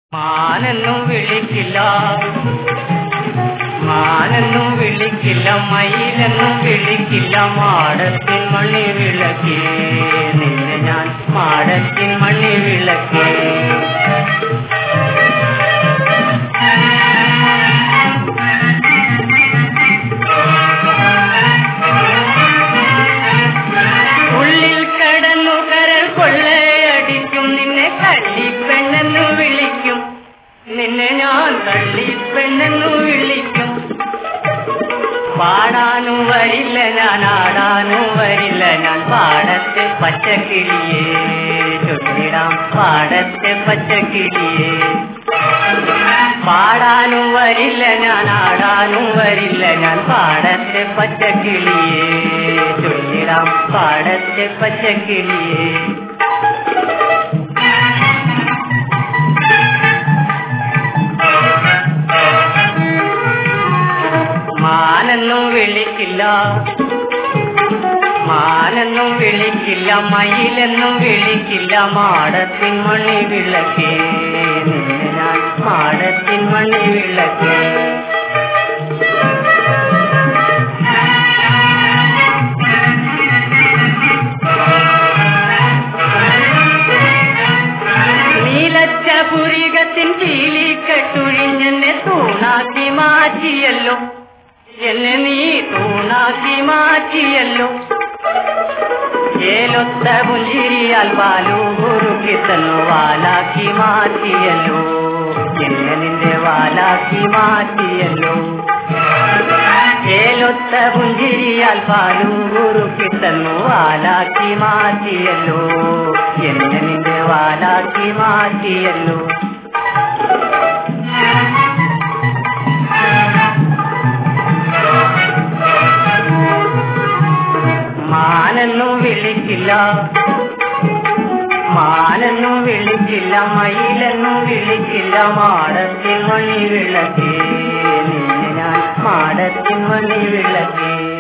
മാനെന്നും വിളിക്കില്ല മാനെന്നും വിളിക്കില്ല മയിലെന്നും വിളിക്കില്ല മാടത്തിൻ മണി വിളക്കേ നിന്നെ ഞാൻ മാടത്തിൻ മണി വിളക്കേ ഉള്ളിൽ കടന്നു കരൾ കൊള്ളയടിക്കും നിന്നെ കള്ളിപ്പെണ്ണെന്നു വിളിക്കും നിന്നെ ഞാൻ കള്ളിപ്പെണ്ണെന്നു വിളിക്കും പാടാനും വരില്ല ഞാൻ ആടാനും വരില്ല ഞാൻ പാടത്തെ പച്ചക്കിളിയേ ചൊല്ലിടാം പാടത്തെ പച്ചക്കിളിയേ പാടാനും വരില്ല ഞാൻ ആടാനും വരില്ല ഞാൻ പാടത്തെ പച്ചക്കിളിയേ ചൊല്ലിടാം പാടത്തെ പച്ചക്കിളിയേ മാനെന്നും വിളിക്കില്ല മാനെന്നും വിളിക്കില്ല മയിലെന്നും വിളിക്കില്ല മാടത്തിൻ മണി വിളക്കേ നിന്നെ ഞാൻ മാടത്തിൻ മണി വിളക്കേ നീലച്ച പുരികത്തിൻ ചീലിക്കെട്ടുഴിഞ്ഞെന്നെ തൂണാക്കി മാറ്റിയല്ലോ എന്നെ നീ തൂണാക്കി മാറ്റിയല്ലോ ഏലൊത്ത പുഞ്ചിരിയാൽ പാലു കുറുക്കി തന്നു വാലാക്കി മാറ്റിയല്ലോ എന്നെ നിന്റെ വാലാക്കി മാറ്റിയല്ലോ ഏലൊത്ത പുഞ്ചിരിയാൽ പാലു കുറുക്കി തന്നു വാലാക്കി മാറ്റിയല്ലോ എന്നെ നിന്റെ വാലാക്കി മാറ്റിയല്ലോ മാനെന്നും വിളിക്കില്ല മാനെന്നും വിളിക്കില്ല മയിലെന്നും വിളിക്കില്ല മാടത്തിൻ മണി വിളക്കേ നിന്നെ ഞാൻ മാടത്തിൻ മണി വിളക്കേ